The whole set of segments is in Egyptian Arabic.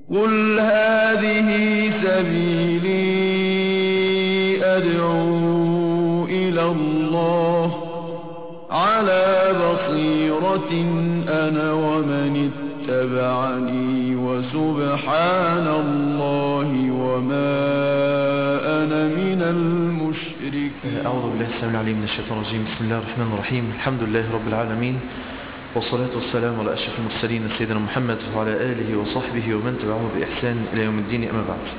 قل هذه سبيلي أدعو إلى الله على بصيرة أنا ومن اتبعني وسبحان الله وما أنا من المشركين أعوذ بالله السلام العليم من الشيطان الرجيم بسم الله الرحمن الرحيم الحمد لله رب العالمين والصلاة والسلام على أشرف المرسلين سيدنا محمد وعلى آله وصحبه ومن تبعه بإحسان إلى يوم الدين أما بعد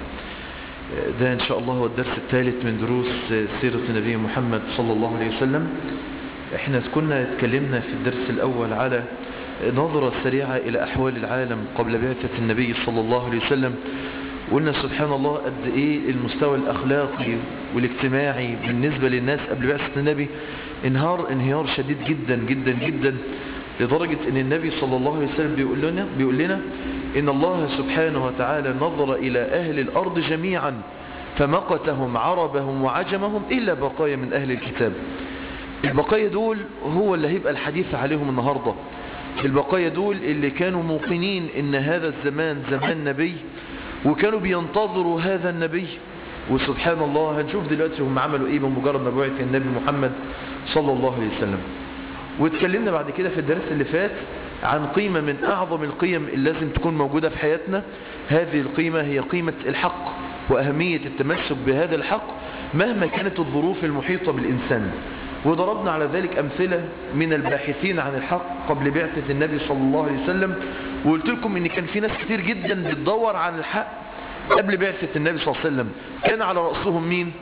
ده إن شاء الله هو الدرس الثالث من دروس سيرة النبي محمد صلى الله عليه وسلم احنا كنا اتكلمنا في الدرس الأول على نظرة سريعة إلى أحوال العالم قبل بعثة النبي صلى الله عليه وسلم قلنا سبحان الله قد إيه المستوى الأخلاقي والاجتماعي بالنسبة للناس قبل بعثة النبي انهار انهيار شديد جدا جدا جدا لدرجة ان النبي صلى الله عليه وسلم بيقول لنا, بيقول لنا ان الله سبحانه وتعالى نظر الى اهل الارض جميعا فمقتهم عربهم وعجمهم الا بقايا من اهل الكتاب البقايا دول هو اللي هيبقى الحديث عليهم النهاردة البقايا دول اللي كانوا موقنين ان هذا الزمان زمان نبي وكانوا بينتظروا هذا النبي وسبحان الله هنشوف دلوقتي هم عملوا ايه بمجرد ما بعث النبي محمد صلى الله عليه وسلم واتكلمنا بعد كده في الدرس اللي فات عن قيمة من أعظم القيم اللي لازم تكون موجودة في حياتنا هذه القيمة هي قيمة الحق وأهمية التمسك بهذا الحق مهما كانت الظروف المحيطة بالإنسان وضربنا على ذلك أمثلة من الباحثين عن الحق قبل بعثة النبي صلى الله عليه وسلم وقلت لكم ان كان في ناس كتير جدا بتدور عن الحق قبل بعثة النبي صلى الله عليه وسلم كان على رأسهم مين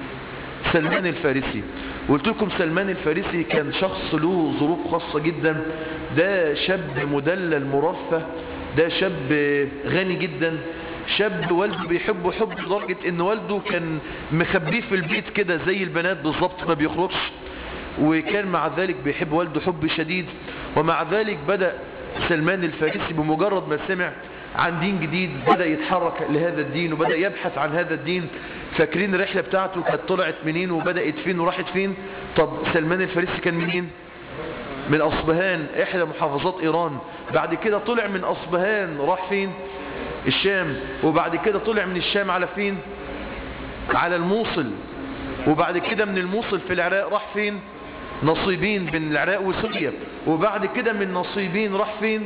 سلمان الفارسي قلت لكم سلمان الفارسي كان شخص له ظروف خاصة جدا ده شاب مدلل مرفه ده شاب غني جدا شاب والده بيحبه حب لدرجة ان والده كان مخبيه في البيت كده زي البنات بالظبط ما بيخرجش وكان مع ذلك بيحب والده حب شديد ومع ذلك بدأ سلمان الفارسي بمجرد ما سمع عن دين جديد بدأ يتحرك لهذا الدين وبدأ يبحث عن هذا الدين فاكرين الرحلة بتاعته كانت طلعت منين وبدأت فين وراحت فين طب سلمان الفارسي كان منين من أصبهان إحدى محافظات إيران بعد كده طلع من أصبهان راح فين الشام وبعد كده طلع من الشام على فين على الموصل وبعد كده من الموصل في العراق راح فين نصيبين بين العراق وسوريا وبعد كده من نصيبين راح فين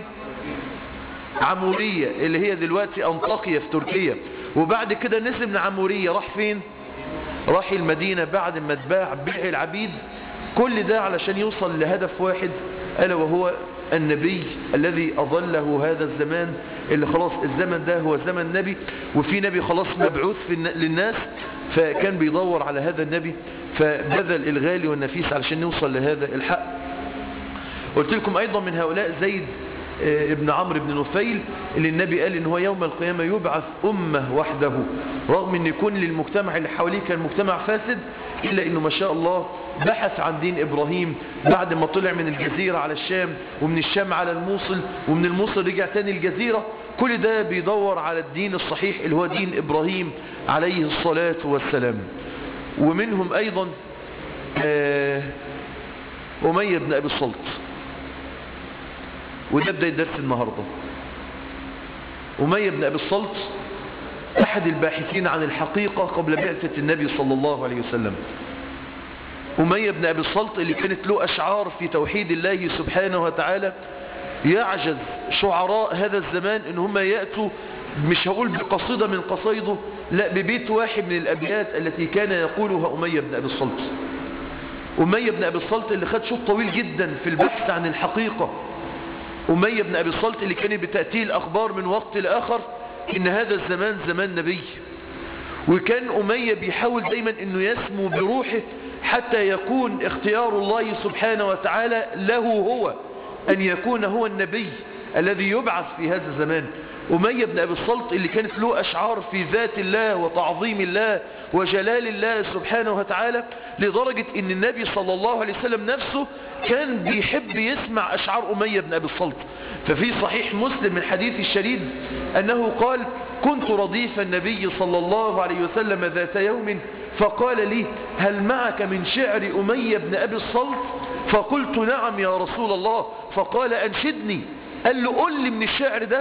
عمورية اللي هي دلوقتي أنطاكية في تركيا وبعد كده نزل من عمورية راح فين راح المدينة بعد ما اتباع بيع العبيد كل ده علشان يوصل لهدف واحد ألا وهو النبي الذي أظله هذا الزمان اللي خلاص الزمن ده هو زمن نبي وفي نبي خلاص مبعوث في للناس فكان بيدور على هذا النبي فبذل الغالي والنفيس علشان نوصل لهذا الحق قلت لكم أيضا من هؤلاء زيد ابن عمرو بن نفيل اللي النبي قال ان هو يوم القيامة يبعث أمة وحده رغم ان يكون للمجتمع اللي حواليه كان مجتمع فاسد إلا انه ما شاء الله بحث عن دين إبراهيم بعد ما طلع من الجزيرة على الشام ومن الشام على الموصل ومن الموصل رجع تاني الجزيرة كل ده بيدور على الدين الصحيح اللي هو دين إبراهيم عليه الصلاة والسلام ومنهم أيضا أمية بن أبي الصلت وده بداية درس النهاردة أمية بن أبي الصلت أحد الباحثين عن الحقيقة قبل بعثة النبي صلى الله عليه وسلم أمية بن أبي الصلت اللي كانت له أشعار في توحيد الله سبحانه وتعالى يعجز شعراء هذا الزمان ان هم يأتوا مش هقول بقصيدة من قصيده لا ببيت واحد من الأبيات التي كان يقولها أمية بن أبي الصلت أمية بن أبي الصلت اللي خد شوط طويل جدا في البحث عن الحقيقة أمية بن أبي الصلت اللي كانت بتأتيه الأخبار من وقت لآخر إن هذا الزمان زمان نبي وكان أمية بيحاول دايما أنه يسمو بروحه حتى يكون اختيار الله سبحانه وتعالى له هو أن يكون هو النبي الذي يبعث في هذا الزمان أمية بن أبي الصلت اللي كانت له أشعار في ذات الله وتعظيم الله وجلال الله سبحانه وتعالى لدرجة أن النبي صلى الله عليه وسلم نفسه كان بيحب يسمع أشعار أمية بن أبي الصلت ففي صحيح مسلم من حديث الشريد أنه قال كنت رديف النبي صلى الله عليه وسلم ذات يوم فقال لي هل معك من شعر أمية بن أبي الصلت فقلت نعم يا رسول الله فقال أنشدني قال له قل لي من الشعر ده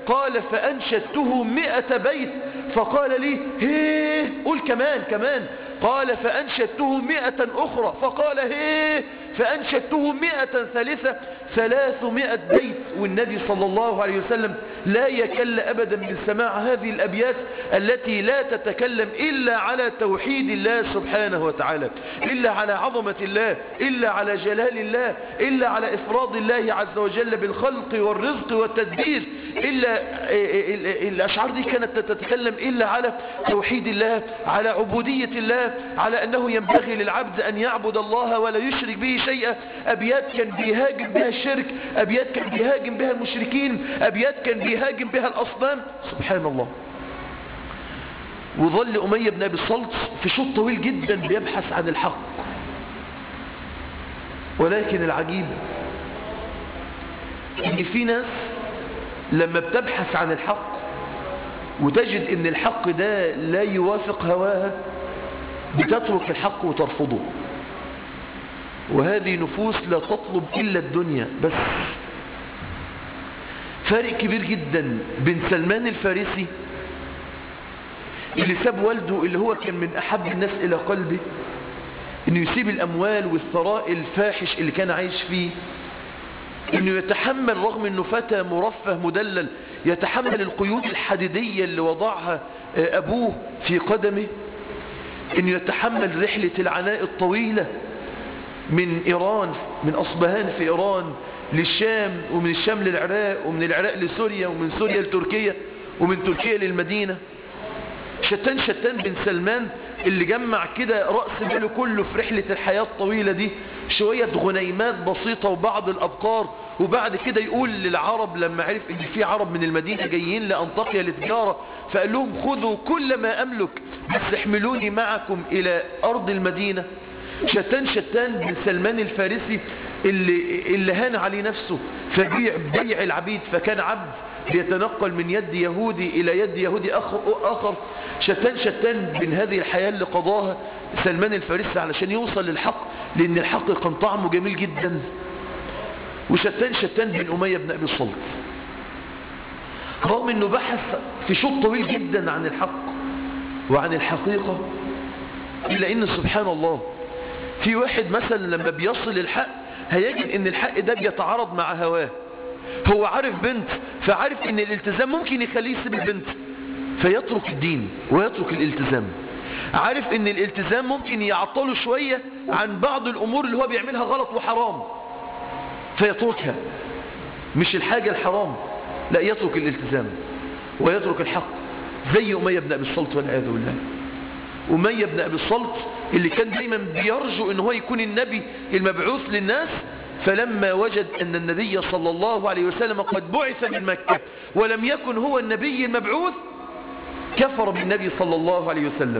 قال فأنشدته مئة بيت فقال لي هيه قول كمان كمان قال فأنشدته مئة أخرى فقال هيه فأنشدته مئة ثالثة ثلاثمائة بيت والنبي صلى الله عليه وسلم لا يكل أبدا من سماع هذه الأبيات التي لا تتكلم إلا على توحيد الله سبحانه وتعالى إلا على عظمة الله إلا على جلال الله إلا على إفراد الله عز وجل بالخلق والرزق والتدبير إلا الأشعار دي كانت تتكلم إلا على توحيد الله على عبودية الله على أنه ينبغي للعبد أن يعبد الله ولا يشرك به شيئا أبيات كان بيهاجم بها الشرك أبيات كان بيهاجم بها المشركين أبيات كان بيهاجم بها الأصنام سبحان الله وظل أمية بن أبي الصلت في شوط طويل جدا بيبحث عن الحق ولكن العجيب ان في ناس لما بتبحث عن الحق وتجد ان الحق ده لا يوافق هواها بتترك الحق وترفضه وهذه نفوس لا تطلب إلا الدنيا بس فارق كبير جدا بين سلمان الفارسي اللي ساب والده اللي هو كان من أحب الناس إلى قلبه انه يسيب الأموال والثراء الفاحش اللي كان عايش فيه انه يتحمل رغم انه فتى مرفه مدلل يتحمل القيود الحديدية اللي وضعها أبوه في قدمه انه يتحمل رحلة العناء الطويلة من إيران من أصبهان في إيران للشام ومن الشام للعراق ومن العراق لسوريا ومن سوريا لتركيا ومن تركيا للمدينة شتان شتان بن سلمان اللي جمع كده رأس باله كله في رحلة الحياة الطويلة دي شوية غنيمات بسيطة وبعض الأبقار وبعد كده يقول للعرب لما عرف ان في عرب من المدينة جايين لأنطاقيا لتجارة فقال لهم خذوا كل ما أملك بس احملوني معكم إلى أرض المدينة شتان شتان بن سلمان الفارسي اللي, اللي هان عليه نفسه فبيع بيع العبيد فكان عبد بيتنقل من يد يهودي إلى يد يهودي آخر شتان شتان بين هذه الحياة اللي قضاها سلمان الفارسي علشان يوصل للحق لأن الحق كان طعمه جميل جدا وشتان شتان بن أمية بن أبي الصلت رغم أنه بحث في شوط طويل جدا عن الحق وعن الحقيقة إلا أن سبحان الله في واحد مثلا لما بيصل الحق هيجد ان الحق ده بيتعارض مع هواه هو عارف بنت فعارف ان الالتزام ممكن يخليه يسيب البنت فيترك الدين ويترك الالتزام عارف ان الالتزام ممكن يعطله شوية عن بعض الامور اللي هو بيعملها غلط وحرام فيتركها مش الحاجة الحرام لا يترك الالتزام ويترك الحق زي أمية بن أبي الصلت والعياذ بالله أمية بن أبي الصلت اللي كان دايما بيرجو ان هو يكون النبي المبعوث للناس فلما وجد أن النبي صلى الله عليه وسلم قد بعث من مكة ولم يكن هو النبي المبعوث كفر بالنبي صلى الله عليه وسلم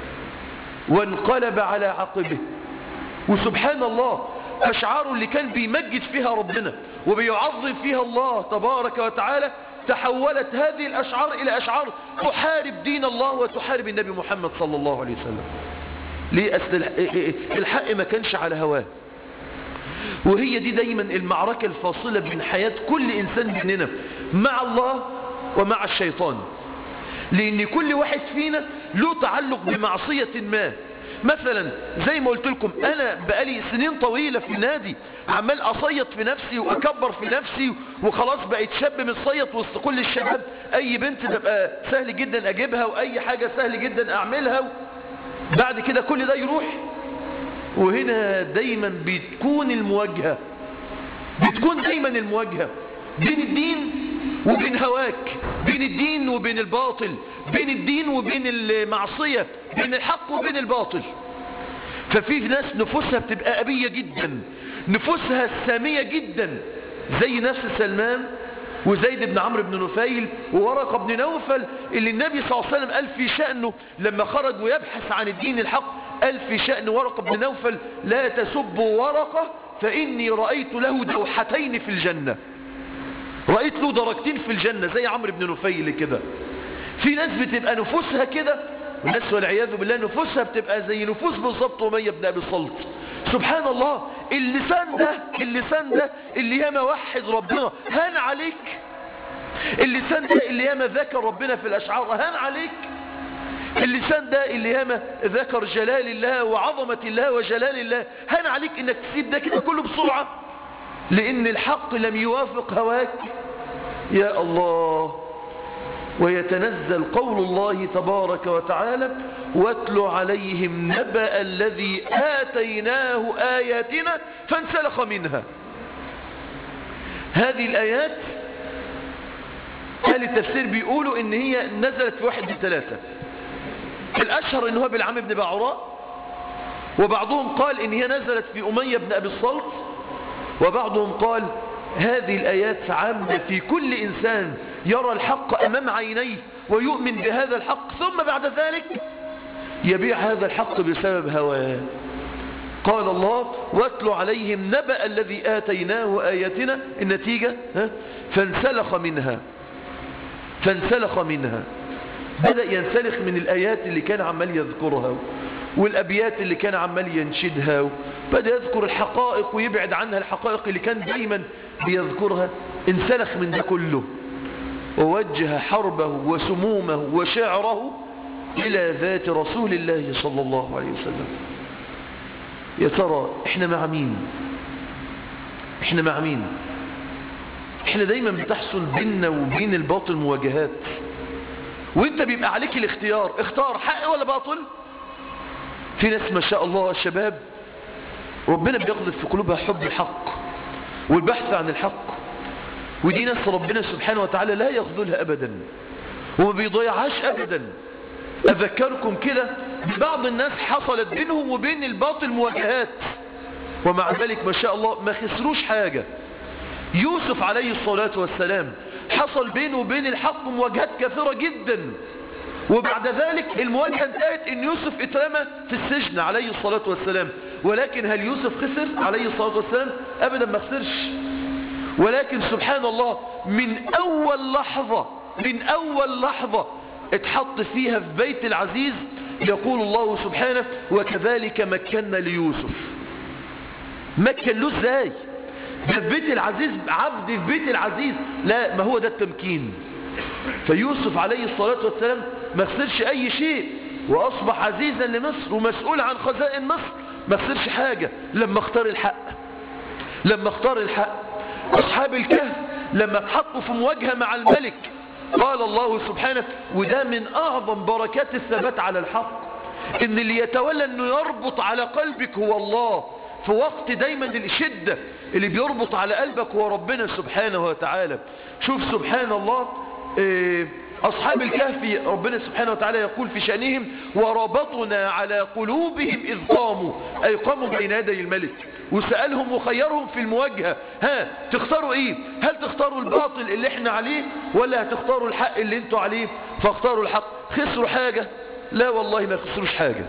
وانقلب على عقبه وسبحان الله أشعاره اللي كان بيمجد فيها ربنا وبيعظم فيها الله تبارك وتعالى تحولت هذه الأشعار إلى أشعار تحارب دين الله وتحارب النبي محمد صلى الله عليه وسلم ليه أصل الحق ما كانش على هواه وهي دي دايما المعركة الفاصلة بين حياة كل إنسان مننا مع الله ومع الشيطان لأن كل واحد فينا له تعلق بمعصية ما مثلا زي ما قلت لكم أنا بقالي سنين طويلة في النادي عمال أصيط في نفسي وأكبر في نفسي وخلاص بقيت شاب متصيط وسط كل الشباب أي بنت تبقى سهل جدا أجيبها وأي حاجة سهل جدا أعملها بعد كده كل ده يروح وهنا دايما بتكون المواجهة بتكون دايما المواجهة بين الدين وبين هواك بين الدين وبين الباطل بين الدين وبين المعصية بين الحق وبين الباطل ففي ناس نفوسها بتبقى أبية جدا نفوسها سامية جدا زي نفس سلمان وزيد بن عمرو بن نفيل وورقة بن نوفل اللي النبي صلى الله عليه وسلم قال في شأنه لما خرج ويبحث عن الدين الحق قال في شأن ورقة بن نوفل لا تسبوا ورقة فإني رأيت له دوحتين في الجنة رأيت له درجتين في الجنة زي عمرو بن نفيل كده في ناس بتبقى نفوسها كده والناس والعياذ بالله نفوسها بتبقى زي نفوس بالظبط أمية بن أبي الصلت سبحان الله اللسان ده اللسان ده اللي ياما وحد ربنا هان عليك اللسان ده اللي ياما ذكر ربنا في الأشعار هان عليك اللسان ده اللي ياما ذكر جلال الله وعظمة الله وجلال الله هان عليك انك تسيب ده كده كله بسرعة لان الحق لم يوافق هواك يا الله ويتنزل قول الله تبارك وتعالى واتل عليهم نبأ الذي آتيناه آياتنا فانسلخ منها هذه الآيات أهل التفسير بيقولوا إن هي نزلت في واحد من ثلاثة الأشهر إن هو بالعام بن بعوراء وبعضهم قال إن هي نزلت في أمية بن أبي الصلت وبعضهم قال هذه الآيات عامة في كل إنسان يرى الحق أمام عينيه ويؤمن بهذا الحق ثم بعد ذلك يبيع هذا الحق بسبب هواه قال الله واتل عليهم نبأ الذي آتيناه آياتنا النتيجة ها؟ فانسلخ منها فانسلخ منها بدأ ينسلخ من الآيات اللي كان عمال يذكرها والأبيات اللي كان عمال ينشدها بدأ يذكر الحقائق ويبعد عنها الحقائق اللي كان دايما بيذكرها انسلخ من ده كله ووجه حربه وسمومه وشعره إلى ذات رسول الله صلى الله عليه وسلم يا ترى احنا مع مين احنا مع مين احنا دايما بتحصل بيننا وبين الباطل مواجهات وانت بيبقى عليك الاختيار اختار حق ولا باطل في ناس ما شاء الله الشباب ربنا بيغضب في قلوبها حب الحق والبحث عن الحق ودي ناس ربنا سبحانه وتعالى لا يخذلها أبدا وما بيضيعهاش أبدا أذكركم كده ببعض الناس حصلت بينهم وبين الباطل مواجهات ومع ذلك ما شاء الله ما خسروش حاجة يوسف عليه الصلاة والسلام حصل بينه وبين الحق مواجهات كثيرة جدا وبعد ذلك المواجهة انتهت ان يوسف اترمى في السجن عليه الصلاة والسلام ولكن هل يوسف خسر عليه الصلاة والسلام ابدا ما خسرش ولكن سبحان الله من اول لحظة من اول لحظة اتحط فيها في بيت العزيز يقول الله سبحانه وكذلك مكنا ليوسف مكن له ازاي ده في بيت العزيز عبد في بيت العزيز لا ما هو ده التمكين فيوسف عليه الصلاة والسلام ما خسرش اي شيء واصبح عزيزا لمصر ومسؤول عن خزائن مصر ما خسرش حاجة لما اختار الحق لما اختار الحق اصحاب الكهف لما اتحطوا في مواجهة مع الملك قال الله سبحانه وده من اعظم بركات الثبات على الحق ان اللي يتولى انه يربط على قلبك هو الله في وقت دايما الشدة اللي بيربط على قلبك هو ربنا سبحانه وتعالى شوف سبحان الله إيه أصحاب الكهف ربنا سبحانه وتعالى يقول في شأنهم وربطنا على قلوبهم إذ قاموا أي قاموا بين يدي الملك وسألهم وخيرهم في المواجهة ها تختاروا ايه هل تختاروا الباطل اللي احنا عليه ولا هتختاروا الحق اللي انتوا عليه فاختاروا الحق خسروا حاجة لا والله ما خسروش حاجة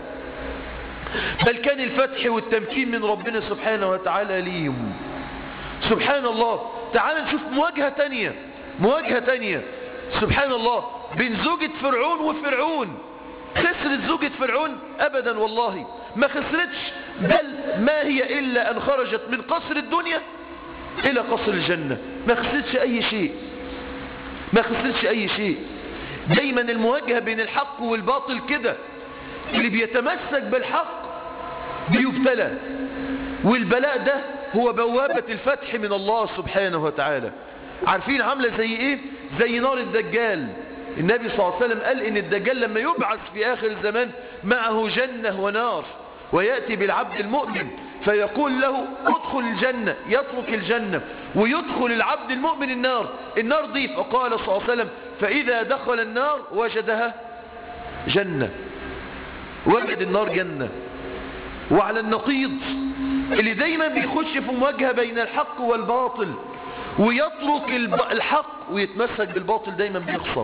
بل كان الفتح والتمكين من ربنا سبحانه وتعالى ليهم سبحان الله تعال نشوف مواجهة تانية مواجهة تانية سبحان الله بين زوجة فرعون وفرعون خسرت زوجة فرعون ابدا والله ما خسرتش بل ما هي الا ان خرجت من قصر الدنيا الى قصر الجنة ما خسرتش اي شيء ما خسرتش اي شيء دايما المواجهة بين الحق والباطل كده اللي بيتمسك بالحق بيبتلى والبلاء ده هو بوابة الفتح من الله سبحانه وتعالى عارفين عاملة زي ايه زي نار الدجال النبي صلى الله عليه وسلم قال ان الدجال لما يبعث في اخر الزمان معه جنة ونار ويأتي بالعبد المؤمن فيقول له ادخل الجنة يترك الجنة ويدخل العبد المؤمن النار النار دي فقال صلى الله عليه وسلم فإذا دخل النار وجدها جنة وجد النار جنة وعلى النقيض اللي دايما بيخش في مواجهة بين الحق والباطل ويترك الحق ويتمسك بالباطل دايما بيخسر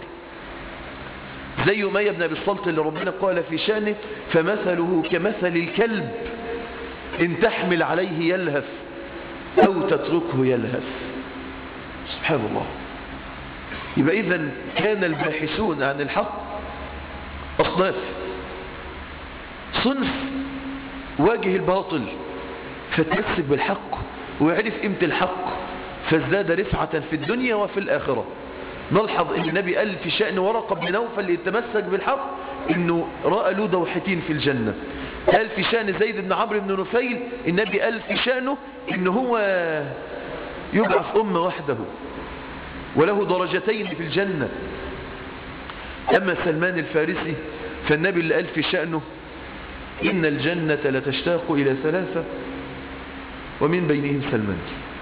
زي أمية بن أبي الصلت اللي ربنا قال في شانه فمثله كمثل الكلب إن تحمل عليه يلهث أو تتركه يلهث سبحان الله يبقى إذا كان الباحثون عن الحق أصناف صنف واجه الباطل فتمسك بالحق ويعرف قيمة الحق فازداد رفعة في الدنيا وفي الآخرة نلحظ ان النبي قال في شأن ورقة بن نوفل اللي يتمسك بالحق انه رأى له دوحتين في الجنة قال في شأن زيد بن عمرو بن نفيل النبي قال في شأنه انه هو يبعث أمة وحده وله درجتين في الجنة أما سلمان الفارسي فالنبي اللي قال في شأنه إن الجنة لتشتاق إلى ثلاثة ومن بينهم سلمان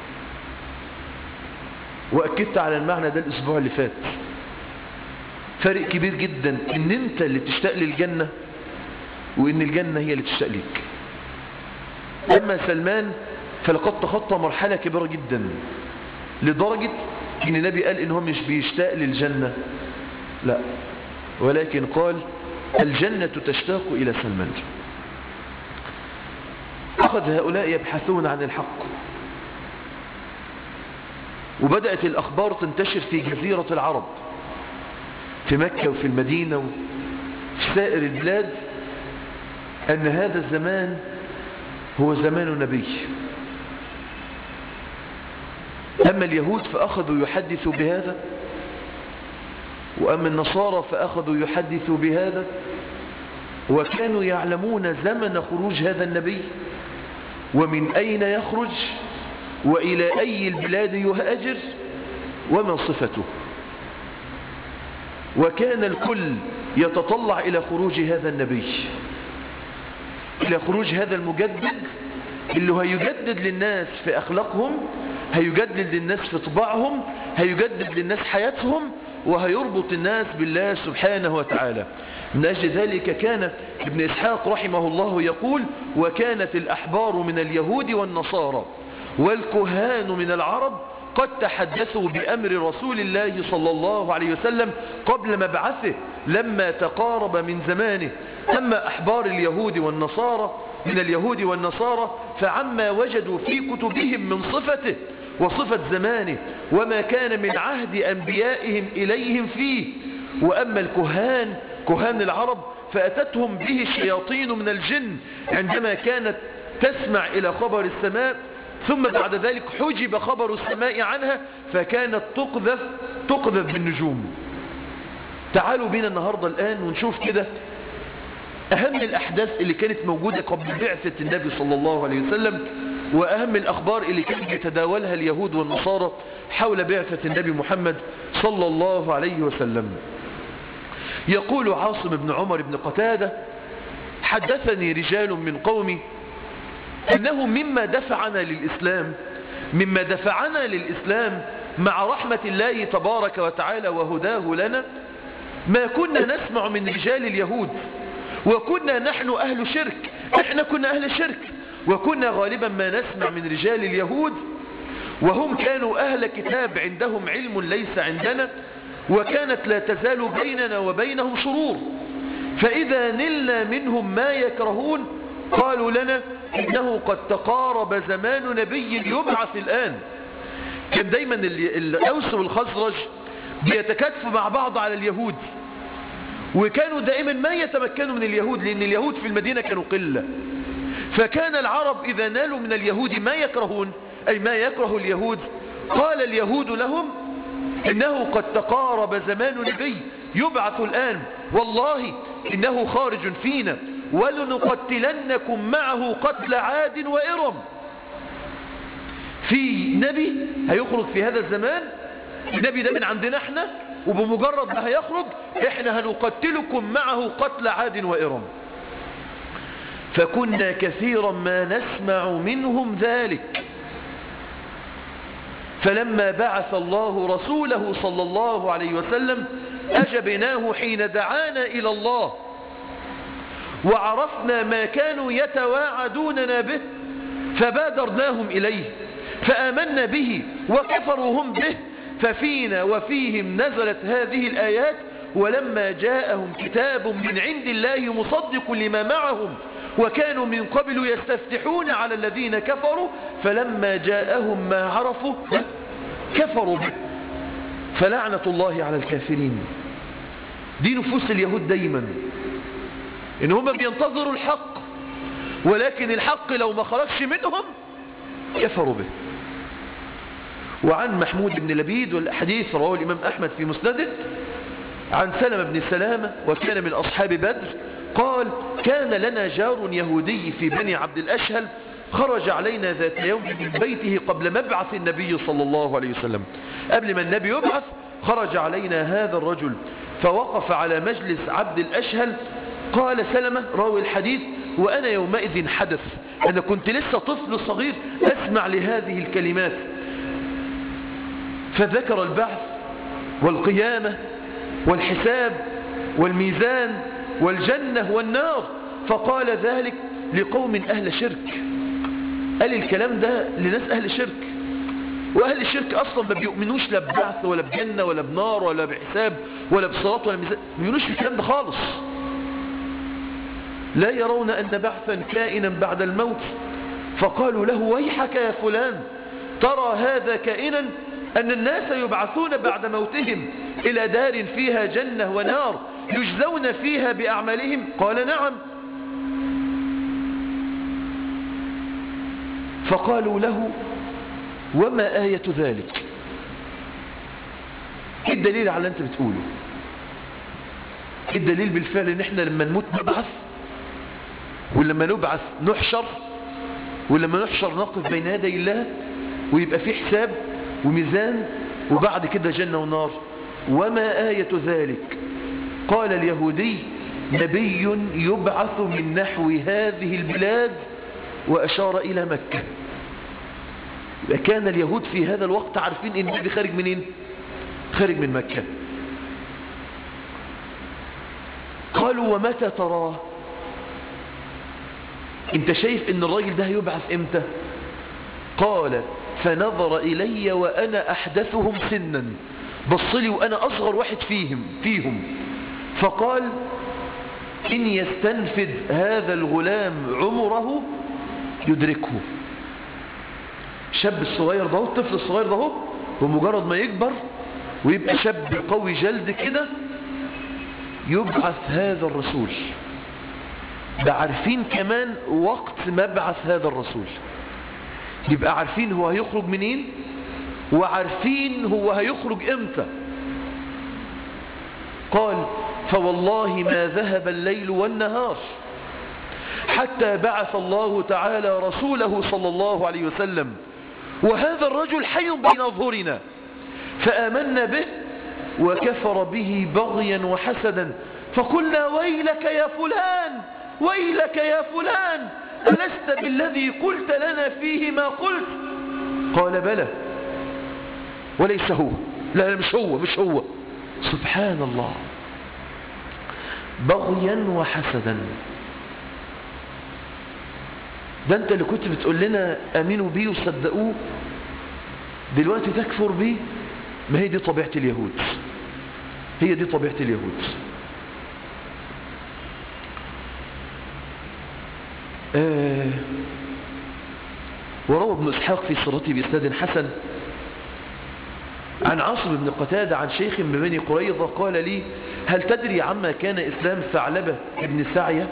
وأكدت على المعنى ده الأسبوع اللي فات فرق كبير جدا إن أنت اللي تشتاق للجنة وإن الجنة هي اللي تشتاق ليك أما سلمان فلقد تخطى مرحلة كبيرة جدا لدرجة إن النبي قال إنه مش بيشتاق للجنة لا ولكن قال الجنة تشتاق إلى سلمان أخذ هؤلاء يبحثون عن الحق وبدأت الأخبار تنتشر في جزيرة العرب في مكة وفي المدينة وفي سائر البلاد أن هذا الزمان هو زمان النبي أما اليهود فأخذوا يحدثوا بهذا وأما النصارى فأخذوا يحدثوا بهذا وكانوا يعلمون زمن خروج هذا النبي ومن أين يخرج وإلى أي البلاد يهاجر وما صفته وكان الكل يتطلع إلى خروج هذا النبي إلى خروج هذا المجدد اللي هيجدد للناس في أخلاقهم هيجدد للناس في طباعهم هيجدد للناس حياتهم وهيربط الناس بالله سبحانه وتعالى من أجل ذلك كان ابن إسحاق رحمه الله يقول وكانت الأحبار من اليهود والنصارى والكهان من العرب قد تحدثوا بأمر رسول الله صلى الله عليه وسلم قبل مبعثه لما تقارب من زمانه أما أحبار اليهود والنصارى من اليهود والنصارى فعما وجدوا في كتبهم من صفته وصفة زمانه وما كان من عهد أنبيائهم إليهم فيه وأما الكهان كهان العرب فأتتهم به الشياطين من الجن عندما كانت تسمع إلى خبر السماء ثم بعد ذلك حجب خبر السماء عنها فكانت تقذف تقذف بالنجوم تعالوا بينا النهاردة الآن ونشوف كده أهم الأحداث اللي كانت موجودة قبل بعثة النبي صلى الله عليه وسلم وأهم الأخبار اللي كانت يتداولها اليهود والنصارى حول بعثة النبي محمد صلى الله عليه وسلم يقول عاصم بن عمر بن قتادة حدثني رجال من قومي أنه مما دفعنا للإسلام مما دفعنا للإسلام مع رحمة الله تبارك وتعالى وهداه لنا ما كنا نسمع من رجال اليهود وكنا نحن أهل شرك احنا كنا أهل شرك وكنا غالبا ما نسمع من رجال اليهود وهم كانوا أهل كتاب عندهم علم ليس عندنا وكانت لا تزال بيننا وبينهم شرور فإذا نلنا منهم ما يكرهون قالوا لنا إنه قد تقارب زمان نبي يبعث الآن كان دايما الأوس والخزرج بيتكاتفوا مع بعض على اليهود وكانوا دائما ما يتمكنوا من اليهود لأن اليهود في المدينة كانوا قلة فكان العرب إذا نالوا من اليهود ما يكرهون أي ما يكره اليهود قال اليهود لهم إنه قد تقارب زمان نبي يبعث الآن والله إنه خارج فينا ولنقتلنكم معه قتل عاد وإرم في نبي هيخرج في هذا الزمان النبي ده من عندنا احنا وبمجرد ما هيخرج احنا هنقتلكم معه قتل عاد وإرم فكنا كثيرا ما نسمع منهم ذلك فلما بعث الله رسوله صلى الله عليه وسلم أجبناه حين دعانا إلى الله وعرفنا ما كانوا يتواعدوننا به فبادرناهم إليه فآمنا به وكفروا هم به ففينا وفيهم نزلت هذه الآيات ولما جاءهم كتاب من عند الله مصدق لما معهم وكانوا من قبل يستفتحون على الذين كفروا فلما جاءهم ما عرفوا كفروا به فلعنة الله على الكافرين دي نفوس اليهود دايما ان هم بينتظروا الحق ولكن الحق لو ما خرجش منهم كفروا به وعن محمود بن لبيد والحديث رواه الإمام أحمد في مسنده عن سلمة بن سلامة وكان من أصحاب بدر قال كان لنا جار يهودي في بني عبد الأشهل خرج علينا ذات يوم من بيته قبل مبعث النبي صلى الله عليه وسلم قبل ما النبي يبعث خرج علينا هذا الرجل فوقف على مجلس عبد الأشهل قال سلمة راوي الحديث وأنا يومئذ حدث أنا كنت لسه طفل صغير أسمع لهذه الكلمات فذكر البعث والقيامة والحساب والميزان والجنة والنار فقال ذلك لقوم أهل شرك قال الكلام ده لناس أهل شرك وأهل الشرك أصلا ما بيؤمنوش لا ببعث ولا بجنة ولا بنار ولا بحساب ولا بصلاة ولا ميزان ما بيؤمنوش بالكلام ده خالص لا يرون أن بعثا كائنا بعد الموت فقالوا له ويحك يا فلان ترى هذا كائنا أن الناس يبعثون بعد موتهم إلى دار فيها جنة ونار يجزون فيها بأعمالهم قال نعم فقالوا له وما آية ذلك ايه الدليل على انت بتقوله ايه الدليل بالفعل ان احنا لما نموت نبعث ولما نبعث نحشر ولما نحشر نقف بين يدي الله ويبقى في حساب وميزان وبعد كده جنة ونار وما آية ذلك قال اليهودي نبي يبعث من نحو هذه البلاد وأشار إلى مكة كان اليهود في هذا الوقت عارفين ان النبي خارج منين خارج من مكة قالوا ومتى تراه انت شايف ان الراجل ده هيبعث امتى قال فنظر الي وانا احدثهم سنا بصلي وانا اصغر واحد فيهم فيهم فقال ان يستنفد هذا الغلام عمره يدركه الشاب الصغير ده الطفل الصغير ده بمجرد ما يكبر ويبقى شاب قوي جلد كده يبعث هذا الرسول ده عارفين كمان وقت مبعث هذا الرسول يبقى عارفين هو هيخرج منين وعارفين هو هيخرج امتى قال فوالله ما ذهب الليل والنهار حتى بعث الله تعالى رسوله صلى الله عليه وسلم وهذا الرجل حي بين أظهرنا فآمنا به وكفر به بغيا وحسدا فقلنا ويلك يا فلان ويلك يا فلان ألست بالذي قلت لنا فيه ما قلت قال بلى وليس هو لا لا مش هو مش هو سبحان الله بغيا وحسدا ده انت اللي كنت بتقول لنا امنوا بيه وصدقوه دلوقتي تكفر بيه ما هي دي طبيعة اليهود هي دي طبيعة اليهود آه وروى ابن اسحاق في صراطه بإسناد حسن عن عاصم بن قتادة عن شيخ من بني قريظة قال لي هل تدري عما كان إسلام ثعلبة ابن سعية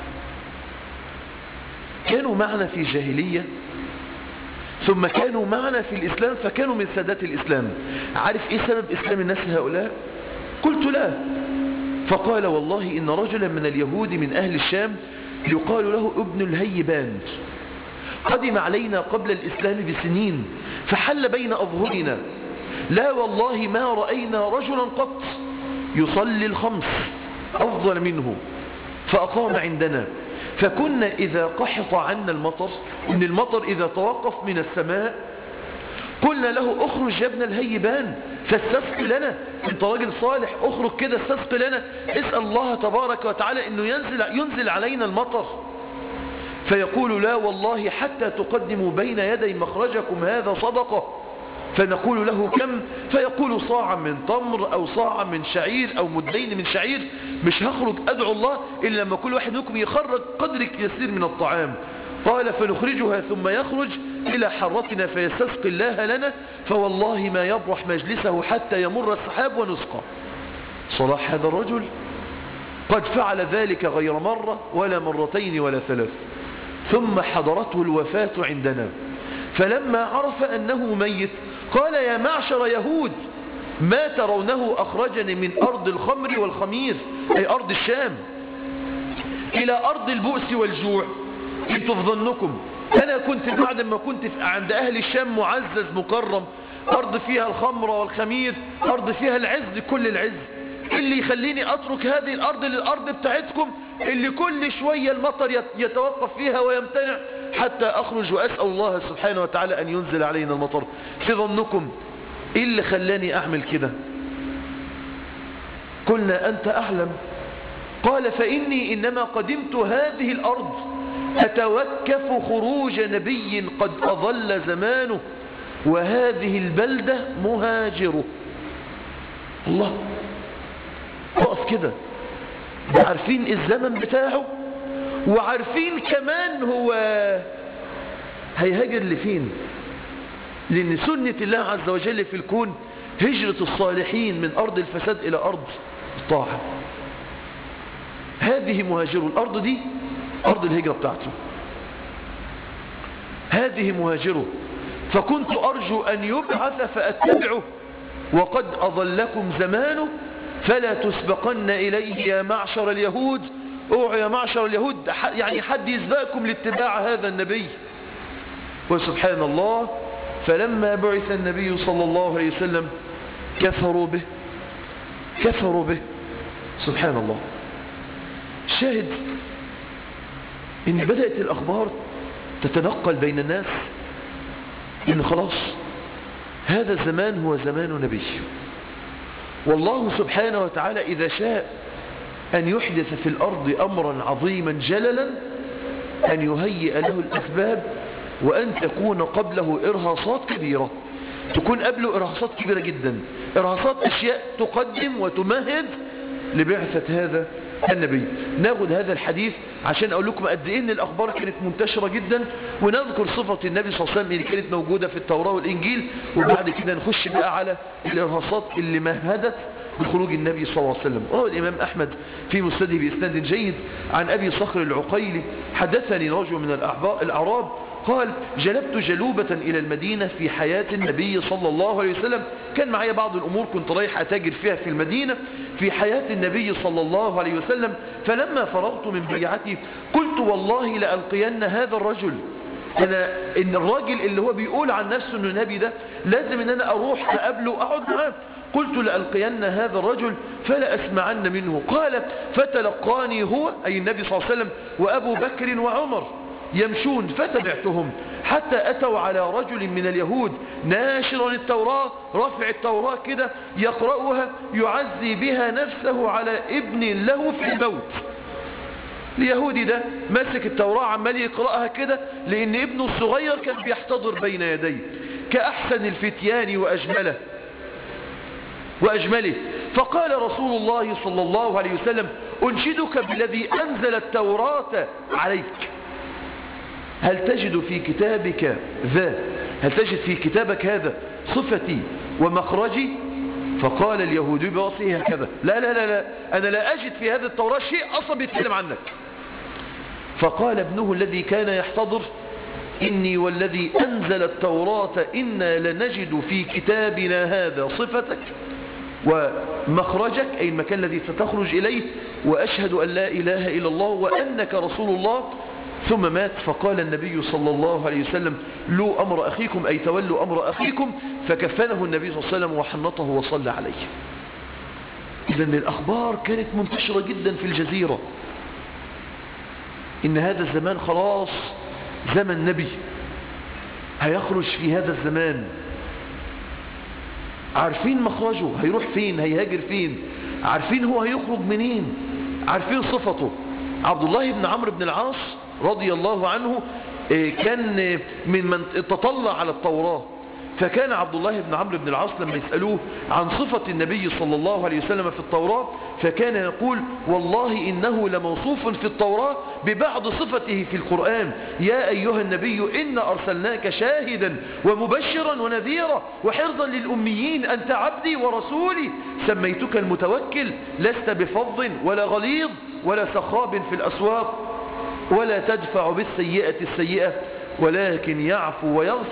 كانوا معنا في جاهلية ثم كانوا معنا في الإسلام فكانوا من سادات الإسلام عارف إيه سبب إسلام الناس هؤلاء قلت لا فقال والله إن رجلا من اليهود من أهل الشام يقال له ابن الهيبان قدم علينا قبل الإسلام بسنين فحل بين أظهرنا لا والله ما رأينا رجلا قط يصلي الخمس أفضل منه فأقام عندنا فكنا إذا قحط عنا المطر إن المطر إذا توقف من السماء قلنا له اخرج يا ابن الهيبان فاستسق لنا انت راجل صالح اخرج كده استسق لنا اسأل الله تبارك وتعالى انه ينزل, ينزل علينا المطر فيقول لا والله حتى تقدموا بين يدي مخرجكم هذا صدقة فنقول له كم فيقول صاعا من تمر او صاعا من شعير او مدين من شعير مش هخرج ادعو الله الا لما كل واحد منكم يخرج قدر يسير من الطعام قال فنخرجها ثم يخرج إلى حرتنا فيستسقي الله لنا فوالله ما يبرح مجلسه حتى يمر السحاب ونسقى صلاح هذا الرجل قد فعل ذلك غير مرة ولا مرتين ولا ثلاث ثم حضرته الوفاة عندنا فلما عرف أنه ميت قال يا معشر يهود ما ترونه أخرجني من أرض الخمر والخمير أي أرض الشام إلى أرض البؤس والجوع انتوا في ظنكم أنا كنت بعد ما كنت عند أهل الشام معزز مكرم أرض فيها الخمر والخمير أرض فيها العز كل العز اللي يخليني أترك هذه الأرض للأرض بتاعتكم اللي كل شوية المطر يتوقف فيها ويمتنع حتى أخرج وأسأل الله سبحانه وتعالى أن ينزل علينا المطر في ظنكم إيه اللي خلاني أعمل كده قلنا أنت أعلم قال فإني إنما قدمت هذه الأرض أتوكف خروج نبي قد أظل زمانه وهذه البلدة مهاجره الله وقف كده عارفين الزمن بتاعه وعارفين كمان هو هيهاجر لفين لأن سنة الله عز وجل في الكون هجرة الصالحين من أرض الفساد إلى أرض الطاعة هذه مهاجر الأرض دي أرض الهجرة بتاعته هذه مهاجره فكنت أرجو أن يبعث فأتبعه وقد أظلكم زمانه فلا تسبقن إليه يا معشر اليهود اوعوا يا معشر اليهود يعني حد يسبقكم لاتباع هذا النبي وسبحان الله فلما بعث النبي صلى الله عليه وسلم كفروا به كفروا به سبحان الله شاهد ان بدأت الأخبار تتنقل بين الناس ان خلاص هذا الزمان هو زمان نبي والله سبحانه وتعالى إذا شاء أن يحدث في الأرض أمرا عظيما جللا أن يهيئ له الأسباب وأن تكون قبله إرهاصات كبيرة تكون قبله إرهاصات كبيرة جدا إرهاصات أشياء تقدم وتمهد لبعثة هذا النبي ناخد هذا الحديث عشان أقول لكم قد إيه إن الأخبار كانت منتشرة جدا ونذكر صفة النبي صلى الله عليه وسلم اللي كانت موجودة في التوراة والإنجيل وبعد كده نخش بقى على الإرهاصات اللي مهدت بخروج النبي صلى الله عليه وسلم روى الإمام أحمد في مسنده بإسناد جيد عن أبي صخر العقيلي حدثني رجل من الأعراب قال جلبت جلوبة إلى المدينة في حياة النبي صلى الله عليه وسلم كان معي بعض الأمور كنت رايح أتاجر فيها في المدينة في حياة النبي صلى الله عليه وسلم فلما فرغت من بيعتي قلت والله لألقين هذا الرجل أنا إن الراجل اللي هو بيقول عن نفسه أنه نبي ده لازم أن أنا أروح أقابله وأقعد معاه قلت لألقين هذا الرجل فلا أسمعن منه قال فتلقاني هو أي النبي صلى الله عليه وسلم وأبو بكر وعمر يمشون فتبعتهم حتى أتوا على رجل من اليهود ناشرا التوراة رفع التوراة كده يقرأها يعزي بها نفسه على ابن له في الموت اليهودي ده ماسك التوراة عمال يقرأها كده لأن ابنه الصغير كان بيحتضر بين يديه كأحسن الفتيان وأجمله وأجمله فقال رسول الله صلى الله عليه وسلم أنشدك بالذي أنزل التوراة عليك هل تجد في كتابك ذا هل تجد في كتابك هذا صفتي ومخرجي فقال اليهودي بوصيه هكذا لا لا لا لا أنا لا أجد في هذا التوراة شيء أصلا بيتكلم عنك فقال ابنه الذي كان يحتضر إني والذي أنزل التوراة إنا لنجد في كتابنا هذا صفتك ومخرجك أي المكان الذي ستخرج إليه وأشهد أن لا إله إلا الله وأنك رسول الله ثم مات فقال النبي صلى الله عليه وسلم لو أمر أخيكم أي تولوا أمر أخيكم فكفنه النبي صلى الله عليه وسلم وحنطه وصلى عليه إذا الأخبار كانت منتشرة جدا في الجزيرة إن هذا الزمان خلاص زمن نبي هيخرج في هذا الزمان عارفين مخرجه هيروح فين هيهاجر فين عارفين هو هيخرج منين عارفين صفته عبد الله بن عمرو بن العاص رضي الله عنه كان من من تطلع على التوراة فكان عبد الله بن عمرو بن العاص لما يسألوه عن صفة النبي صلى الله عليه وسلم في التوراة فكان يقول والله إنه لموصوف في التوراة ببعض صفته في القرآن يا أيها النبي إنا أرسلناك شاهدا ومبشرا ونذيرا وحرضا للأميين أنت عبدي ورسولي سميتك المتوكل لست بفض ولا غليظ ولا سخاب في الأسواق ولا تدفع بالسيئة السيئة ولكن يعفو ويغفر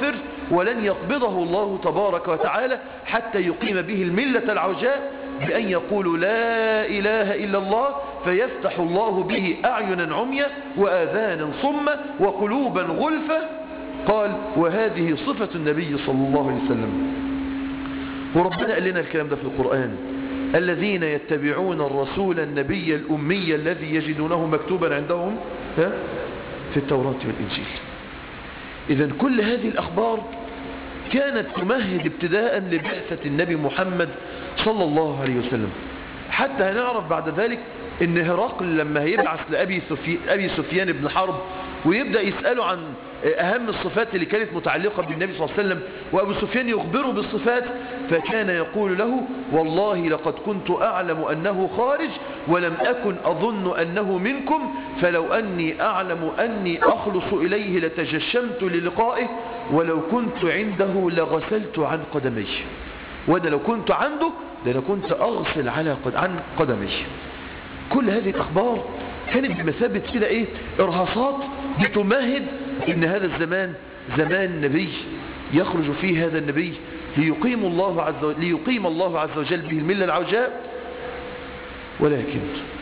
ولن يقبضه الله تبارك وتعالى حتى يقيم به الملة العوجاء بأن يقول لا إله إلا الله فيفتح الله به أعينا عمية وآذانا صمة وقلوبا غلفة قال وهذه صفة النبي صلى الله عليه وسلم وربنا قال لنا الكلام ده في القرآن الذين يتبعون الرسول النبي الأمي الذي يجدونه مكتوبا عندهم ها في التوراة والإنجيل إذا كل هذه الأخبار كانت تمهد ابتداء لبعثة النبي محمد صلى الله عليه وسلم حتى هنعرف بعد ذلك ان هرقل لما هيبعث لأبي سفي... أبي سفيان بن حرب ويبدأ يسأله عن أهم الصفات اللي كانت متعلقة بالنبي صلى الله عليه وسلم وأبو سفيان يخبره بالصفات فكان يقول له والله لقد كنت أعلم أنه خارج ولم أكن أظن أنه منكم فلو أني أعلم أني أخلص إليه لتجشمت للقائه ولو كنت عنده لغسلت عن قدمي وأنا لو كنت عنده لأنا كنت أغسل على قد عن قدمي كل هذه الأخبار كانت بمثابة كده إيه إرهاصات بتمهد إن هذا الزمان زمان نبي يخرج فيه هذا النبي ليقيم الله عز وجل ليقيم الله عز وجل به الملة العوجاء ولكن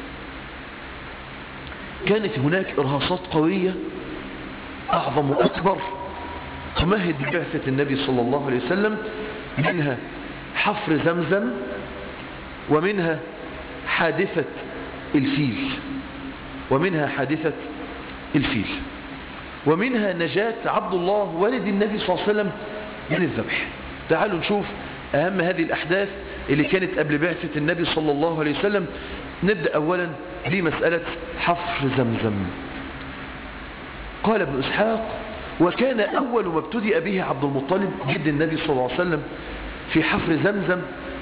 كانت هناك إرهاصات قوية أعظم وأكبر تمهد بعثة النبي صلى الله عليه وسلم منها حفر زمزم ومنها حادثة الفيل ومنها حادثة الفيل ومنها نجاة عبد الله والد النبي صلى الله عليه وسلم من الذبح تعالوا نشوف أهم هذه الأحداث اللي كانت قبل بعثة النبي صلى الله عليه وسلم نبدأ أولا بمسألة حفر زمزم قال ابن إسحاق وكان أول ما ابتدأ به عبد المطلب جد النبي صلى الله عليه وسلم في حفر زمزم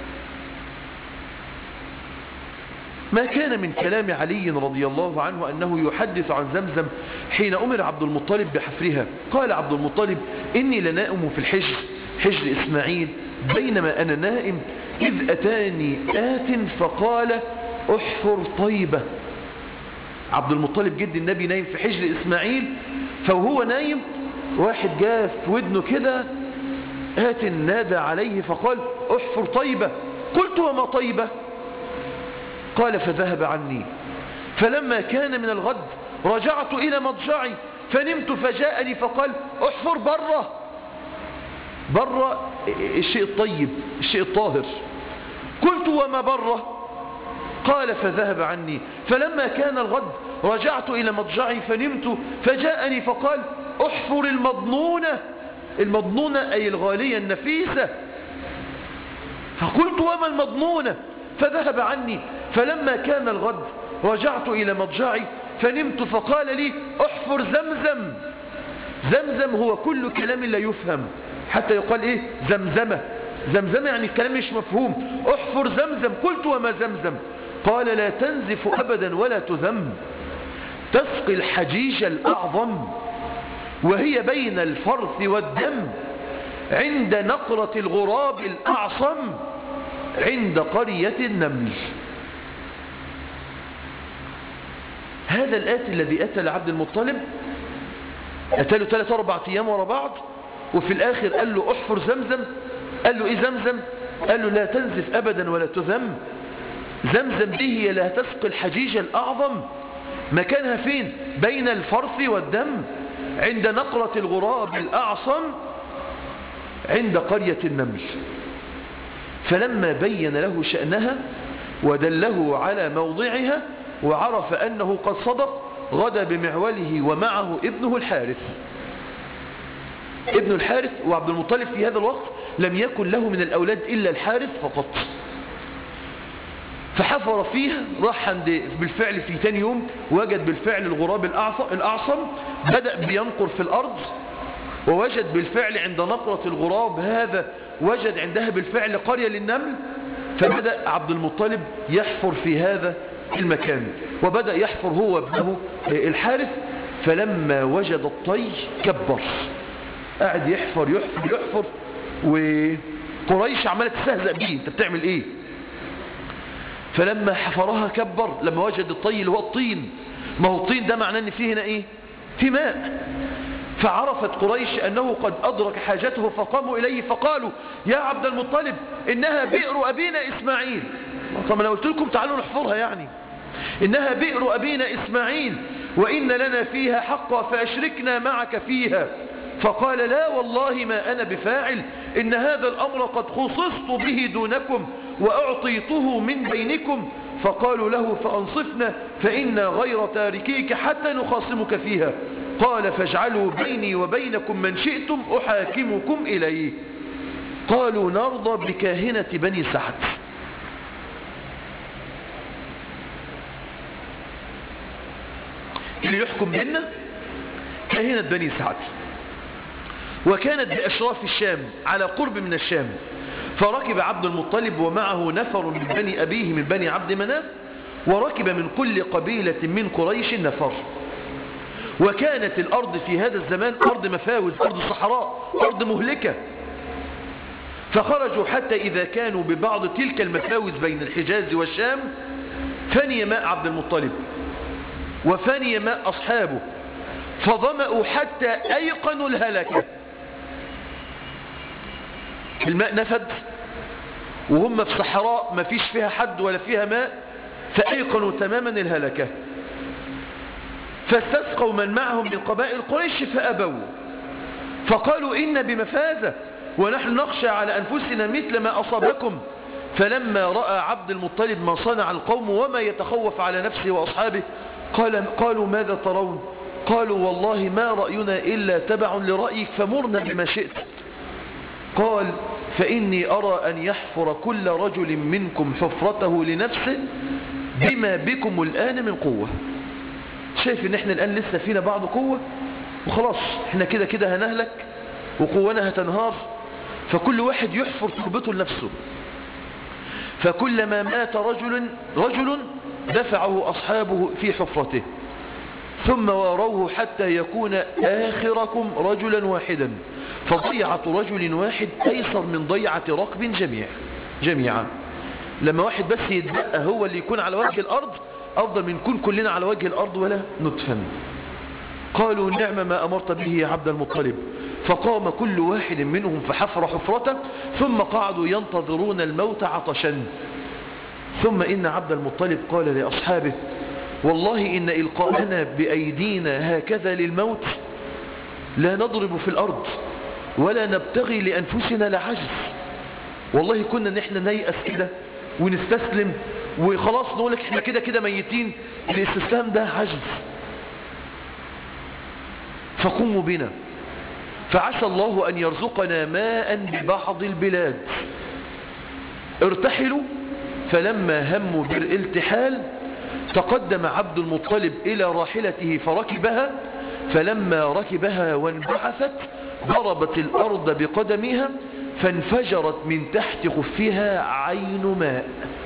ما كان من كلام علي رضي الله عنه أنه يحدث عن زمزم حين أمر عبد المطلب بحفرها قال عبد المطلب إني لنائم في الحجر حجر إسماعيل بينما أنا نائم إذ أتاني آت فقال أحفر طيبة عبد المطلب جد النبي نايم في حجر إسماعيل فوهو نايم واحد جاء في ودنه كده آت نادى عليه فقال أحفر طيبة قلت وما طيبة قال فذهب عني فلما كان من الغد رجعت إلى مضجعي فنمت فجاءني فقال احفر بره بره الشيء الطيب الشيء الطاهر قلت وما بره قال فذهب عني فلما كان الغد رجعت إلى مضجعي فنمت فجاءني فقال احفر المضنونة المضنونة أي الغالية النفيسة فقلت وما المضنونة فذهب عني فلما كان الغد رجعت إلى مضجعي فنمت فقال لي احفر زمزم زمزم هو كل كلام لا يفهم حتى يقال ايه زمزمة زمزمة يعني الكلام مش مفهوم احفر زمزم قلت وما زمزم قال لا تنزف أبدا ولا تذم تسقي الحجيج الأعظم وهي بين الفرث والدم عند نقرة الغراب الأعصم عند قرية النمل هذا الآتي الذي أتى لعبد المطلب أتى له ثلاثة أربع أيام ورا بعض وفي الآخر قال له أحفر زمزم قال له إيه زمزم قال له لا تنزف أبدا ولا تذم زمزم دي هي لا تسقي الحجيج الأعظم مكانها فين بين الفرث والدم عند نقرة الغراب الأعصم عند قرية النمل فلما بين له شأنها ودله على موضعها وعرف أنه قد صدق غدا بمعوله ومعه ابنه الحارث ابن الحارث وعبد المطلب في هذا الوقت لم يكن له من الأولاد إلا الحارث فقط فحفر فيها راح عند بالفعل في تاني يوم وجد بالفعل الغراب الأعصم بدأ بينقر في الأرض ووجد بالفعل عند نقرة الغراب هذا وجد عندها بالفعل قرية للنمل فبدأ عبد المطلب يحفر في هذا المكان وبدأ يحفر هو ابنه الحارث فلما وجد الطي كبر قاعد يحفر يحفر يحفر وقريش عمالة تستهزأ بيه انت بتعمل ايه فلما حفرها كبر لما وجد الطي اللي هو الطين ما هو الطين ده معناه ان فيه هنا ايه في ماء فعرفت قريش أنه قد أدرك حاجته فقاموا إليه فقالوا يا عبد المطلب إنها بئر أبينا إسماعيل طب أنا قلت لكم تعالوا نحفرها يعني إنها بئر أبينا إسماعيل وإن لنا فيها حقا فأشركنا معك فيها فقال لا والله ما أنا بفاعل إن هذا الأمر قد خصصت به دونكم وأعطيته من بينكم فقالوا له فأنصفنا فإنا غير تاركيك حتى نخاصمك فيها قال فاجعلوا بيني وبينكم من شئتم أحاكمكم إليه قالوا نرضى بكاهنة بني سعد اللي يحكم بيننا كاهنة بني سعد وكانت بأشراف الشام على قرب من الشام فركب عبد المطلب ومعه نفر من بني أبيه من بني عبد مناف وركب من كل قبيلة من قريش نفر وكانت الأرض في هذا الزمان أرض مفاوز أرض صحراء أرض مهلكة فخرجوا حتى إذا كانوا ببعض تلك المفاوز بين الحجاز والشام فني ماء عبد المطلب وفني ماء أصحابه فظمأوا حتى أيقنوا الهلكة الماء نفد وهم في صحراء ما فيش فيها حد ولا فيها ماء فأيقنوا تماما الهلكة فاستسقوا من معهم من قبائل قريش فأبوا فقالوا إن بمفازة ونحن نخشى على أنفسنا مثل ما أصابكم فلما رأى عبد المطلب ما صنع القوم وما يتخوف على نفسه وأصحابه قال قالوا ماذا ترون قالوا والله ما رأينا إلا تبع لرأيك فمرنا بما شئت قال فإني أرى أن يحفر كل رجل منكم حفرته لنفسه بما بكم الآن من قوة شايف ان احنا الآن لسه فينا بعض قوة وخلاص احنا كده كده هنهلك وقوانا هتنهار فكل واحد يحفر تربته لنفسه فكلما مات رجل رجل دفعه أصحابه في حفرته ثم واروه حتى يكون آخركم رجلا واحدا فضيعة رجل واحد أيسر من ضيعة ركب جميع جميعا لما واحد بس يتبقى هو اللي يكون على وجه الأرض أفضل من نكون كلنا على وجه الأرض ولا نطفا قالوا نعم ما أمرت به يا عبد المطلب فقام كل واحد منهم فحفر حفرته ثم قعدوا ينتظرون الموت عطشا ثم إن عبد المطلب قال لأصحابه والله إن إلقاءنا بأيدينا هكذا للموت لا نضرب في الأرض ولا نبتغي لأنفسنا لعجز والله كنا نحن نيأس كده ونستسلم وخلاص نقولك احنا كده كده ميتين الاستسلام ده عجز فقوموا بنا فعسى الله أن يرزقنا ماء ببعض البلاد ارتحلوا فلما هموا بالالتحال تقدم عبد المطلب إلى راحلته فركبها فلما ركبها وانبعثت ضربت الأرض بقدمها فانفجرت من تحت خفها عين ماء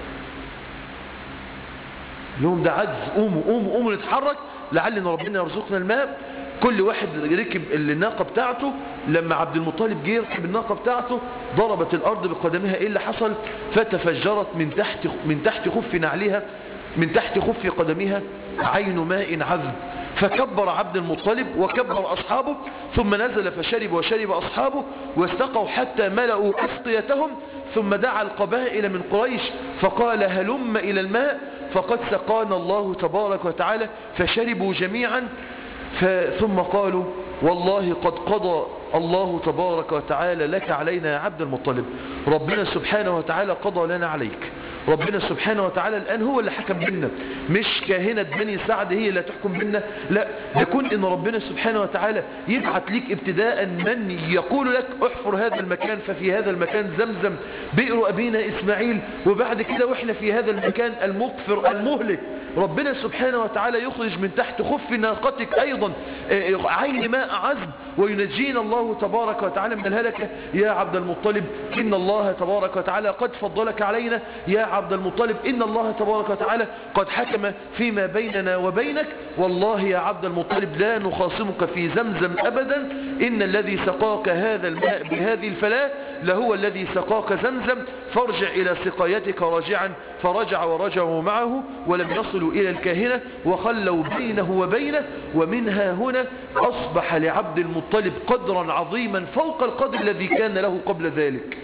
لهم ده عجز قوموا قوموا قوموا نتحرك لعل ان ربنا يرزقنا الماء كل واحد ركب الناقة بتاعته لما عبد المطلب جه يركب الناقة بتاعته ضربت الأرض بقدمها إيه اللي حصل فتفجرت من تحت من تحت خف نعلها من تحت خف قدمها عين ماء عذب فكبر عبد المطلب وكبر أصحابه ثم نزل فشرب وشرب أصحابه واستقوا حتى ملأوا أسقيتهم ثم دعا القبائل من قريش فقال هلم إلى الماء فقد سقانا الله تبارك وتعالى فشربوا جميعا ثم قالوا والله قد قضى الله تبارك وتعالى لك علينا يا عبد المطلب ربنا سبحانه وتعالى قضى لنا عليك ربنا سبحانه وتعالى الآن هو اللي حكم بينا مش كاهنة بني سعد هي اللي تحكم بينا لا يكون ان ربنا سبحانه وتعالى يبعث ليك ابتداء من يقول لك احفر هذا المكان ففي هذا المكان زمزم بئر أبينا إسماعيل وبعد كده واحنا في هذا المكان المقفر المهلك ربنا سبحانه وتعالى يخرج من تحت خف ناقتك أيضا عين ماء عذب وينجينا الله تبارك وتعالى من الهلكة يا عبد المطلب إن الله تبارك وتعالى قد فضلك علينا يا عبد المطلب إن الله تبارك وتعالى قد حكم فيما بيننا وبينك والله يا عبد المطلب لا نخاصمك في زمزم أبدا إن الذي سقاك هذا الماء بهذه الفلاة لهو الذي سقاك زمزم فارجع إلى سقايتك راجعا فرجع ورجعوا معه ولم يصلوا إلى الكاهنة وخلوا بينه وبينه ومنها هنا أصبح لعبد المطلب قدرا عظيما فوق القدر الذي كان له قبل ذلك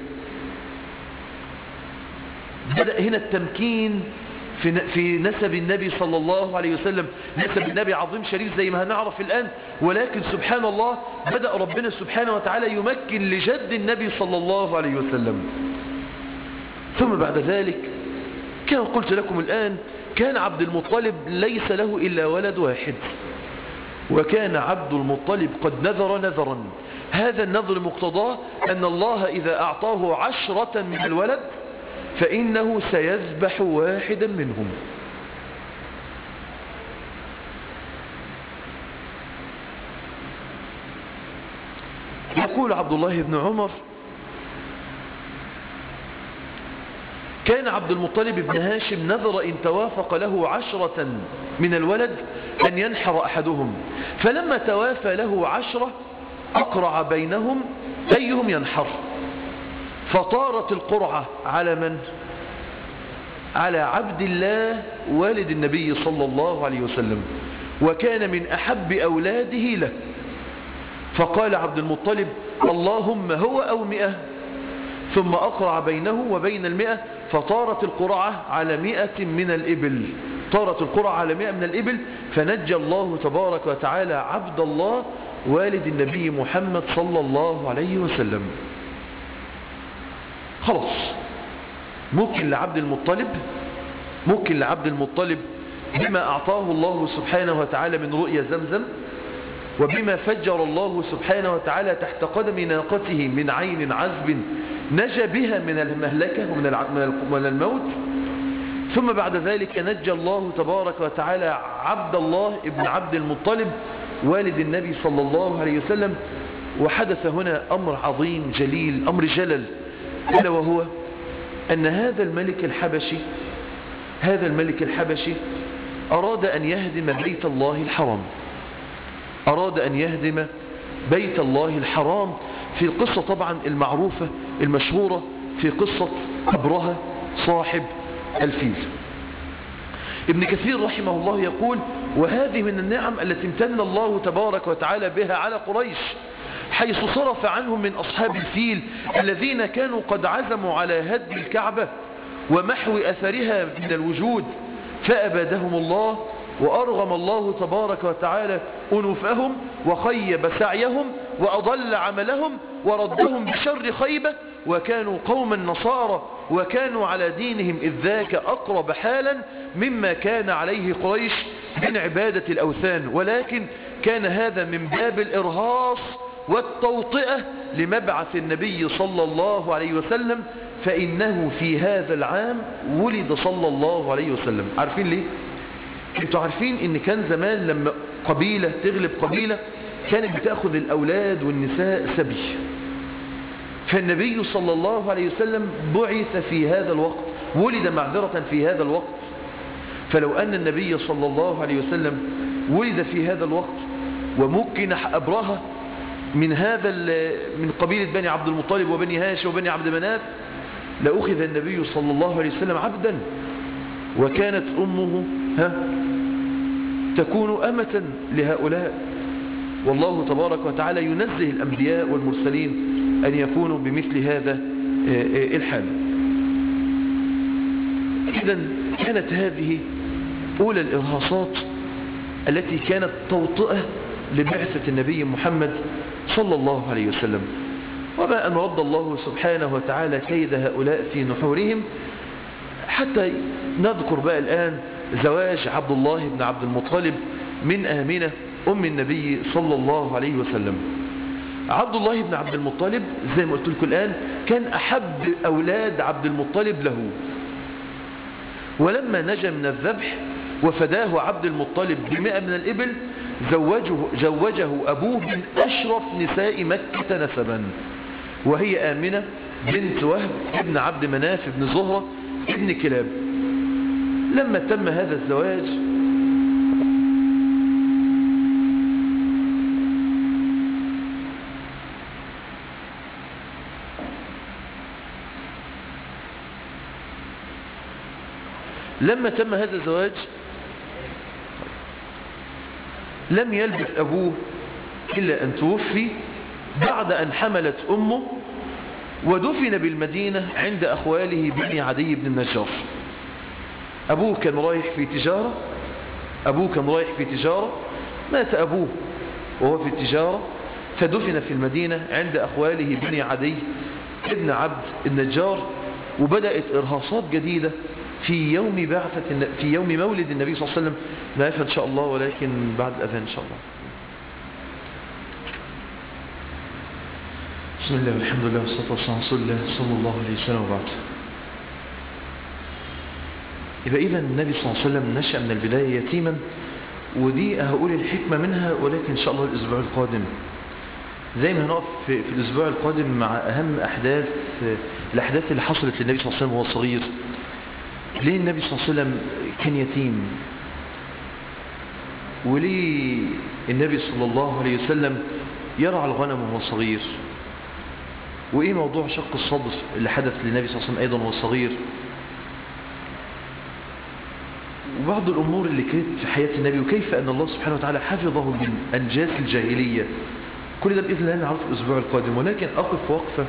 بدأ هنا التمكين في في نسب النبي صلى الله عليه وسلم نسب النبي عظيم شريف زي ما هنعرف الآن ولكن سبحان الله بدأ ربنا سبحانه وتعالى يمكن لجد النبي صلى الله عليه وسلم ثم بعد ذلك كما قلت لكم الآن كان عبد المطلب ليس له إلا ولد واحد وكان عبد المطلب قد نذر نذرا هذا النذر مقتضاه أن الله إذا أعطاه عشرة من الولد فإنه سيذبح واحدا منهم يقول عبد الله بن عمر كان عبد المطلب بن هاشم نذر إن توافق له عشرة من الولد أن ينحر أحدهم فلما توافى له عشرة أقرع بينهم أيهم ينحر فطارت القرعة على من؟ على عبد الله والد النبي صلى الله عليه وسلم وكان من أحب أولاده له فقال عبد المطلب اللهم هو أو مئة ثم أقرع بينه وبين المئة فطارت القرعة على مئة من الإبل طارت القرعة على مئة من الإبل فنجى الله تبارك وتعالى عبد الله والد النبي محمد صلى الله عليه وسلم خلاص ممكن لعبد المطلب ممكن لعبد المطلب بما أعطاه الله سبحانه وتعالى من رؤية زمزم وبما فجر الله سبحانه وتعالى تحت قدم ناقته من عين عذب نجى بها من المهلكة ومن الموت ثم بعد ذلك نجى الله تبارك وتعالى عبد الله ابن عبد المطلب والد النبي صلى الله عليه وسلم وحدث هنا أمر عظيم جليل أمر جلل إلا وهو أن هذا الملك الحبشي هذا الملك الحبشي أراد أن يهدم بيت الله الحرام أراد أن يهدم بيت الله الحرام في القصة طبعا المعروفة المشهورة في قصة أبرهة صاحب الفيل ابن كثير رحمه الله يقول وهذه من النعم التي امتن الله تبارك وتعالى بها على قريش حيث صرف عنهم من أصحاب الفيل الذين كانوا قد عزموا على هدم الكعبة ومحو أثرها من الوجود فأبادهم الله وأرغم الله تبارك وتعالى أنوفهم وخيب سعيهم وأضل عملهم وردهم بشر خيبة وكانوا قوما نصارى وكانوا على دينهم إذ ذاك أقرب حالا مما كان عليه قريش من عبادة الأوثان ولكن كان هذا من باب الإرهاص والتوطئة لمبعث النبي صلى الله عليه وسلم فإنه في هذا العام ولد صلى الله عليه وسلم عارفين ليه؟ انتوا عارفين ان كان زمان لما قبيلة تغلب قبيلة كانت بتأخذ الأولاد والنساء سبي فالنبي صلى الله عليه وسلم بعث في هذا الوقت ولد معذرة في هذا الوقت فلو أن النبي صلى الله عليه وسلم ولد في هذا الوقت ومكن أبرهة من هذا من قبيلة بني عبد المطلب وبني هاشم وبني عبد مناف لأخذ النبي صلى الله عليه وسلم عبدا وكانت أمه ها تكون أمة لهؤلاء والله تبارك وتعالى ينزه الأنبياء والمرسلين أن يكونوا بمثل هذا الحال إذا كانت هذه أولى الإرهاصات التي كانت توطئة لبعثة النبي محمد صلى الله عليه وسلم وما أن رد الله سبحانه وتعالى كيد هؤلاء في نحورهم حتى نذكر بقى الآن زواج عبد الله بن عبد المطلب من آمنة أم النبي صلى الله عليه وسلم عبد الله بن عبد المطلب زي ما قلت لكم الآن كان أحب أولاد عبد المطلب له ولما نجا من الذبح وفداه عبد المطلب بمئة من الإبل زوجه, زوجه أبوه من أشرف نساء مكة نسبا وهي آمنة بنت وهب ابن عبد مناف ابن زهرة ابن كلاب لما تم هذا الزواج لما تم هذا الزواج لم يلبث أبوه إلا أن توفي بعد أن حملت أمه ودفن بالمدينة عند أخواله بني عدي بن النجار أبوه كان رايح في تجارة أبوه كان رايح في تجارة مات أبوه وهو في التجارة فدفن في المدينة عند أخواله بني عدي ابن عبد النجار وبدأت إرهاصات جديدة في يوم بعثة في يوم مولد النبي صلى الله عليه وسلم نعرفها إن شاء الله ولكن بعد الأذان إن شاء الله بسم الله والحمد لله والصلاة والسلام على رسول الله صلى الله عليه وسلم وبعد يبقى إذا النبي صلى الله عليه وسلم نشأ من البداية يتيما ودي هقول الحكمة منها ولكن إن شاء الله الأسبوع القادم زي ما هنقف في, في الأسبوع القادم مع أهم أحداث الأحداث اللي حصلت للنبي صلى الله عليه وسلم وهو صغير ليه النبي صلى الله عليه وسلم كان يتيم وليه النبي صلى الله عليه وسلم يرعى الغنم وهو صغير وإيه موضوع شق الصدر اللي حدث للنبي صلى الله عليه وسلم أيضا وهو صغير وبعض الأمور اللي كانت في حياة النبي وكيف أن الله سبحانه وتعالى حفظه من أنجاس الجاهلية كل ده بإذن الله نعرف الأسبوع القادم ولكن أقف وقفة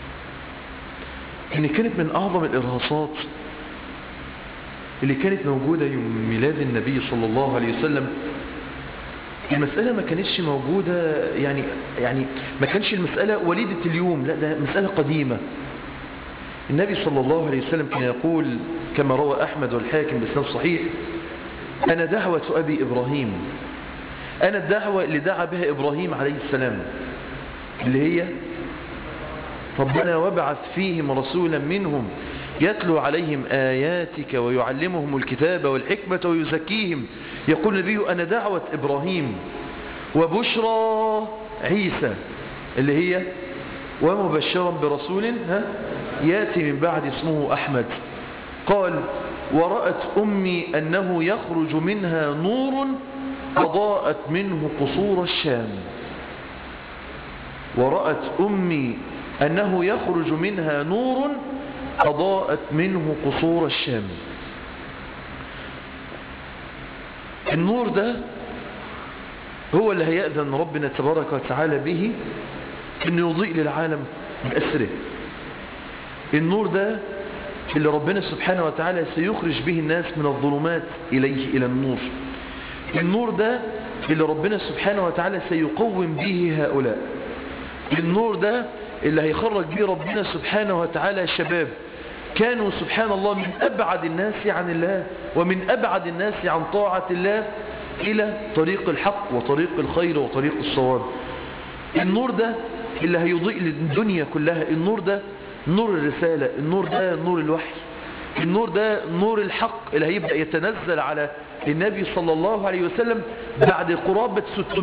إن كانت من أعظم الإرهاصات اللي كانت موجودة يوم ميلاد النبي صلى الله عليه وسلم المسألة ما كانتش موجودة يعني يعني ما كانش المسألة وليدة اليوم لا ده مسألة قديمة النبي صلى الله عليه وسلم كان يقول كما روى أحمد والحاكم بسناد صحيح أنا دعوة أبي إبراهيم أنا الدعوة اللي دعا بها إبراهيم عليه السلام اللي هي ربنا وابعث فيهم رسولا منهم يتلو عليهم آياتك ويعلمهم الكتاب والحكمة ويزكيهم يقول النبي أنا دعوة إبراهيم وبشرى عيسى اللي هي ومبشرا برسول ها ياتي من بعد اسمه أحمد قال ورأت أمي أنه يخرج منها نور أضاءت منه قصور الشام ورأت أمي أنه يخرج منها نور أضاءت منه قصور الشام النور ده هو اللي هيأذن ربنا تبارك وتعالى به انه يضيء للعالم بأسره النور ده اللي ربنا سبحانه وتعالى سيخرج به الناس من الظلمات إليه إلى النور النور ده اللي ربنا سبحانه وتعالى سيقوم به هؤلاء النور ده اللي هيخرج به ربنا سبحانه وتعالى شباب كانوا سبحان الله من أبعد الناس عن الله ومن أبعد الناس عن طاعة الله إلى طريق الحق وطريق الخير وطريق الصواب النور ده اللي هيضيء للدنيا كلها النور ده نور الرسالة النور ده نور الوحي النور ده نور الحق اللي هيبدأ يتنزل على النبي صلى الله عليه وسلم بعد قرابة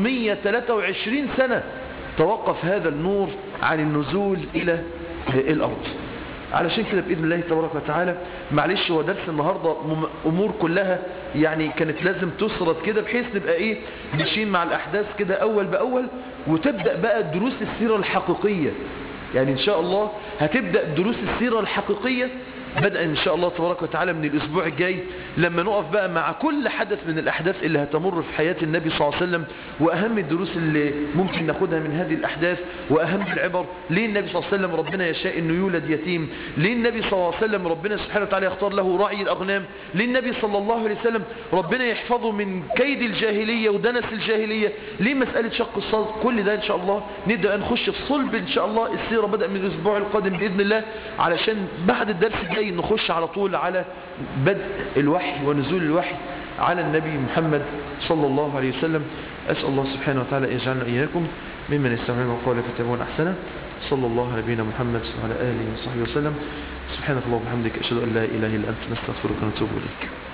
623 سنة توقف هذا النور عن النزول إلى الأرض علشان كده بإذن الله تبارك وتعالى معلش هو درس النهاردة أمور كلها يعني كانت لازم تسرد كده بحيث نبقى إيه ماشيين مع الأحداث كده أول بأول وتبدأ بقى دروس السيرة الحقيقية يعني إن شاء الله هتبدأ دروس السيرة الحقيقية بدأ إن شاء الله تبارك وتعالى من الأسبوع الجاي لما نقف بقى مع كل حدث من الأحداث اللي هتمر في حياة النبي صلى الله عليه وسلم وأهم الدروس اللي ممكن ناخدها من هذه الأحداث وأهم العبر ليه النبي صلى الله عليه وسلم ربنا يشاء أنه يولد يتيم ليه النبي صلى الله عليه وسلم ربنا سبحانه وتعالى يختار له رعي الأغنام ليه النبي صلى الله عليه وسلم ربنا يحفظه من كيد الجاهلية ودنس الجاهلية ليه مسألة شق الصدر كل ده إن شاء الله نبدأ نخش في صلب إن شاء الله السيرة بدأ من الأسبوع القادم بإذن الله علشان بعد الدرس الجاي نخش على طول على بدء الوحي ونزول الوحي على النبي محمد صلى الله عليه وسلم أسأل الله سبحانه وتعالى يجعلنا إياكم ممن يستمعون القول فيتبعون أحسنه صلى الله على نبينا محمد وعلى آله وصحبه وسلم سبحانك اللهم وبحمدك أشهد أن لا إله إلا أنت نستغفرك ونتوب إليك